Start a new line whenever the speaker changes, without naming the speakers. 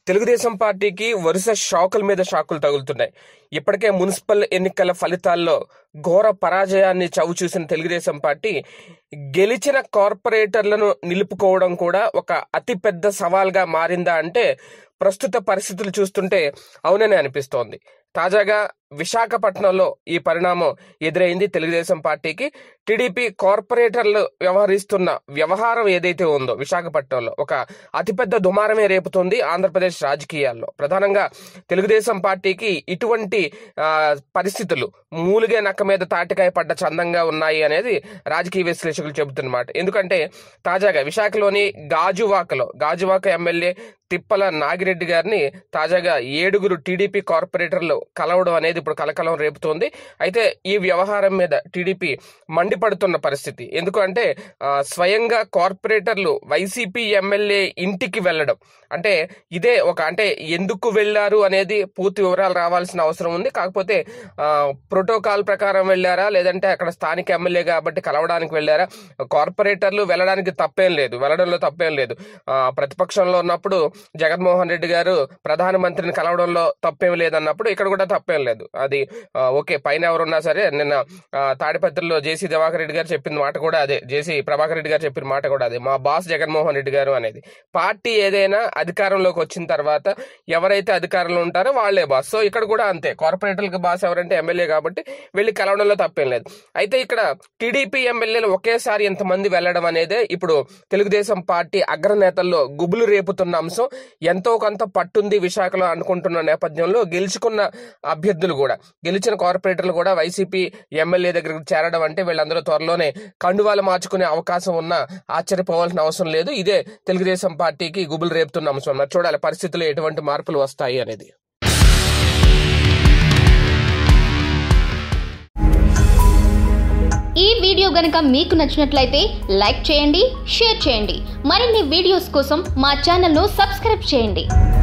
తెలుగుదేశం పార్టీకి వరుస షాకుల మీద షాకులు తగులుతున్నాయి ఇప్పటికే మున్సిపల్ ఎన్నికల ఫలితాల్లో ఘోర పరాజయాన్ని చవిచూసిన తెలుగుదేశం పార్టీ గెలిచిన కార్పొరేటర్లను నిలుపుకోవడం కూడా ఒక అతిపెద్ద సవాల్గా మారిందా అంటే ప్రస్తుత పరిస్థితులు చూస్తుంటే అవునని అనిపిస్తోంది తాజాగా విశాఖపట్నంలో ఈ పరిణామం ఎదురైంది తెలుగుదేశం పార్టీకి టీడీపీ కార్పొరేటర్లు వ్యవహరిస్తున్న వ్యవహారం ఏదైతే ఉందో విశాఖపట్నంలో ఒక అతిపెద్ద దుమారమే రేపుతోంది ఆంధ్రప్రదేశ్ రాజకీయాల్లో ప్రధానంగా తెలుగుదేశం పార్టీకి ఇటువంటి ఆ, పరిస్థితులు మూలిగే నక్క మీద తాటికాయ పడ్డ చందంగా ఉన్నాయి అనేది రాజకీయ విశ్లేషకులు చెబుతున్నమాట ఎందుకంటే తాజాగా విశాఖలోని గాజువాకలో గాజువాక ఎమ్మెల్యే తిప్పల నాగిరెడ్డి గారిని తాజాగా ఏడుగురు టీడీపీ కార్పొరేటర్లు కలవడం అనేది ఇప్పుడు కలకలం రేపుతోంది అయితే ఈ వ్యవహారం మీద టీడీపీ మండిపడుతున్న పరిస్థితి ఎందుకంటే ఆ, స్వయంగా కార్పొరేటర్లు వైసీపీ ఎమ్మెల్యే ఇంటికి వెళ్ళడం అంటే ఇదే ఒక అంటే ఎందుకు వెళ్ళారు అనేది పూర్తి వివరాలు రావాల్సిన అవసరం ఉంది కాకపోతే ఆ, ప్రోటోకాల్ ప్రకారం వెళ్ళారా లేదంటే అక్కడ స్థానిక ఎమ్మెల్యే కాబట్టి కలవడానికి వెళ్ళారా కార్పొరేటర్లు వెళ్ళడానికి తప్పేం లేదు వెళ్ళడంలో తప్పేం లేదు ఆ, ప్రతిపక్షంలో ఉన్నప్పుడు జగన్మోహన్ రెడ్డి గారు ప్రధానమంత్రిని కలవడంలో తప్పేం లేదన్నప్పుడు ఇక్కడ కూడా తప్పేం లేదు అది ఆ, ఓకే పైన ఎవరున్నా సరే నిన్న ఆ, తాడిపత్రిలో జేసీ దివాకర్ రెడ్డి గారు చెప్పిన మాట కూడా అదే జేసీ ప్రభాకర్ రెడ్డి గారు చెప్పిన మాట కూడా అదే మా బాస్ జగన్మోహన్ రెడ్డి గారు అనేది పార్టీ ఏదైనా అధికారంలోకి వచ్చిన తర్వాత ఎవరైతే అధికారంలో ఉంటారో వాళ్ళే బాస్ సో ఇక్కడ కూడా అంతే కార్పొరేటర్కి బాస్ ఎవరంటే ఎమ్మెల్యే కాబట్టి వెళ్ళి కలవడంలో తప్పేం లేదు అయితే ఇక్కడ టీడీపీ ఎమ్మెల్యేలు ఒకేసారి ఇంతమంది వెళ్ళడం అనేదే ఇప్పుడు తెలుగుదేశం పార్టీ అగ్రనేతల్లో గుబులు రేపుతున్న అంశం ఎంతో కొంత పట్టుంది విశాఖలో అనుకుంటున్న నేపథ్యంలో గెలుచుకున్న అభ్యర్థులు కూడా గెలిచిన కార్పొరేటర్లు కూడా వైసీపీ ఎమ్మెల్యే దగ్గరకు చేరడం అంటే వీళ్ళందరూ త్వరలోనే కండువాలు మార్చుకునే అవకాశం ఉన్నా ఆశ్చర్యపోవాల్సిన అవసరం లేదు ఇదే తెలుగుదేశం పార్టీకి గుబులు రేపుతున్న అంశం మరి చూడాలి పరిస్థితుల్లో ఎటువంటి మార్పులు వస్తాయి అనేది
ఈ వీడియో గనక మీకు నచ్చినట్లయితే లైక్ చేయండి షేర్ చేయండి మరిన్ని వీడియోస్ కోసం మా ఛానల్ను సబ్స్క్రైబ్ చేయండి